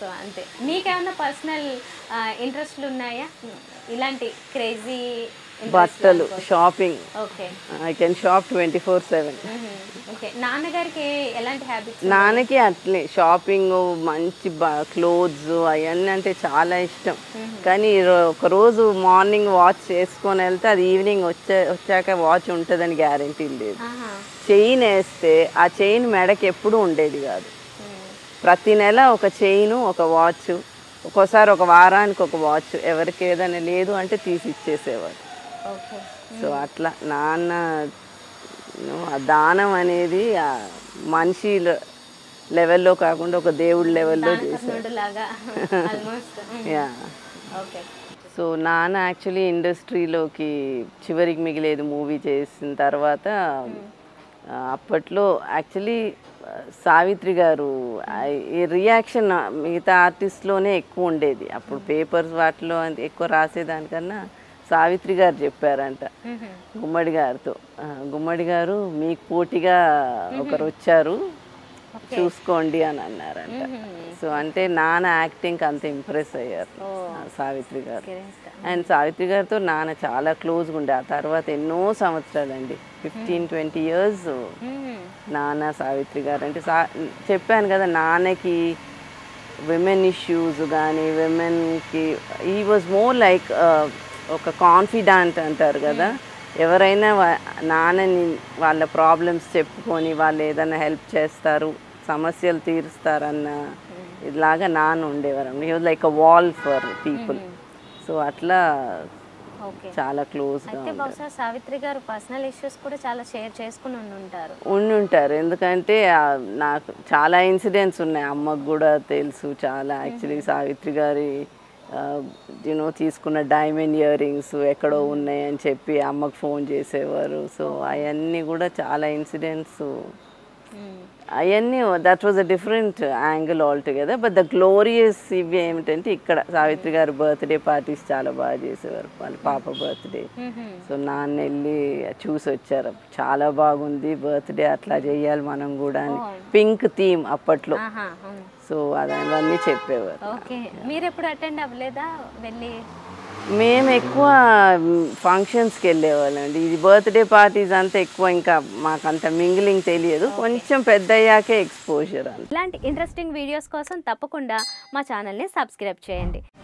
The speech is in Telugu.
సో అంతే మీకేమన్నా పర్సనల్ ఇంట్రెస్ట్లు ఉన్నాయా ఇలాంటి క్రేజీ బట్టలు shopping okay I can shop twenty four seven okay నాన్నగారికి ఎలాంటి హ్యాబిట్స్ నాన్నకి అట్లే షాపింగ్ మంచి క్లోత్స్ అవన్నీ అంటే చాలా ఇష్టం కానీ రో- ఒక రోజు మార్నింగ్ వాచ్ చేసుకొని వెళ్తే అది ఈవినింగ్ వచ్చే వచ్చాక వాచ్ ఉంటుందని గ్యారంటీ లేదు చైన్ వేస్తే ఆ చైన్ మెడకి ఎప్పుడూ ఉండేది కాదు ప్రతి నెల ఒక చైను ఒక వాచ్ ఒక్కోసారి ఒక వారానికి ఒక వాచ్ ఎవరికి ఏదైనా లేదు అంటే తీసి ఇచ్చేసేవారు ఓకే సో అట్లా నాన్న you know, ఆ దానం అనేది ఆ మనిషి లె- లెవెల్లో కాకుండా ఒక దేవుడి లెవెల్లో చేశారు కర్ణుడు లాగా ఆల్మోస్ట్ యా ఓకే సో నాన్న యాక్చువల్లీ ఇండస్ట్రీలోకి చివరికి మిగిలేదు మూవీ చేసిన తర్వాత ఆ, అప్పట్లో యాక్చువల్లీ సావిత్రి గారు ఆ, ఈ రియాక్షన్ మిగతా ఆర్టిస్ట్లోనే ఎక్కువ ఉండేది అప్పుడు పేపర్స్ వాటిలో అంత ఎక్కువ రాసేదానికన్నా సావిత్రి గారు చెప్పారంట గుమ్మడి గారితో ఆ, గుమ్మడి గారు మీకు పోటీగా ఒకరు వచ్చారు చూసుకోండి అని అన్నారంట సో అంటే నాన్న యాక్టింగ్ అంత ఇంప్రెస్ అయ్యారు ఆ, సావిత్రి గారు అండ్ సావిత్రి గారితో నాన్న చాలా క్లోజ్గా ఉండే ఆ తర్వాత ఎన్నో సంవత్సరాలండి ఫిఫ్టీన్ ట్వంటీ ఇయర్స్ నాన్న సావిత్రి గారు అంటే సా చెప్పాను కదా నాన్నకి విమెన్ ఇష్యూస్ కానీ విమెన్కి ఈ వాజ్ మోర్ లైక్ ఒక కాన్ఫిడెంట్ అంటారు కదా ఎవరైనా వా- నాన్నని వాళ్ళ ప్రాబ్లమ్స్ చెప్పుకొని వాళ్ళు ఏదైనా హెల్ప్ చేస్తారు సమస్యలు తీరుస్తారన్న ఇలాగా నాన్న ఉండేవారు he was like a wall for people so అట్లా ఓకే చాలా క్లోజ్గా అయితే బహుశా సావిత్రి గారు పర్సనల్ ఇష్యూస్ కూడా చాలా షేర్ చేసుకుని ఉండి ఉంటారు ఉండుంటారు ఎందుకంటే ఆ, నాకు చాలా ఇన్సిడెంట్స్ ఉన్నాయి అమ్మకు కూడా తెలుసు చాలా యాక్చువల్లీ సావిత్రి గారి యూనో తీసుకున్న డైమండ్ ఇయర్ రింగ్స్ ఎక్కడో ఉన్నాయని చెప్పి అమ్మకు ఫోన్ చేసేవారు సో అవన్నీ కూడా చాలా ఇన్సిడెంట్స్ అవన్నీ that was a different angle altogether but the glorious ఇవి ఏమిటంటే ఇక్కడ సావిత్రి గారి బర్త్డే పార్టీస్ చాలా బాగా చేసేవారు వాళ్ళ పాప బర్త్డే సో నాన్న వెళ్ళి చూసి వచ్చారు చాలా బాగుంది బర్త్డే అట్లా చేయాలి మనం కూడా అని పింక్ థీమ్ అప్పట్లో ఆహా, అవును. సో అది అవన్నీ చెప్పేవారు ఓకే మీరు ఎప్పుడు అటెండ్ అవ్వలేదా వెళ్ళి మేము ఎక్కువ ఫంక్షన్స్కి వెళ్ళేవాళ్ళం అండి ఇది బర్త్డే పార్టీస్ అంతా ఎక్కువ ఇంకా మాకంత మింగిలింగ్ తెలియదు కొంచెం పెద్ద అయ్యాకే ఎక్స్పోజర్ అంత ఇలాంటి ఇంట్రెస్టింగ్ వీడియోస్ కోసం తప్పకుండా మా ఛానల్ని సబ్స్క్రైబ్ చేయండి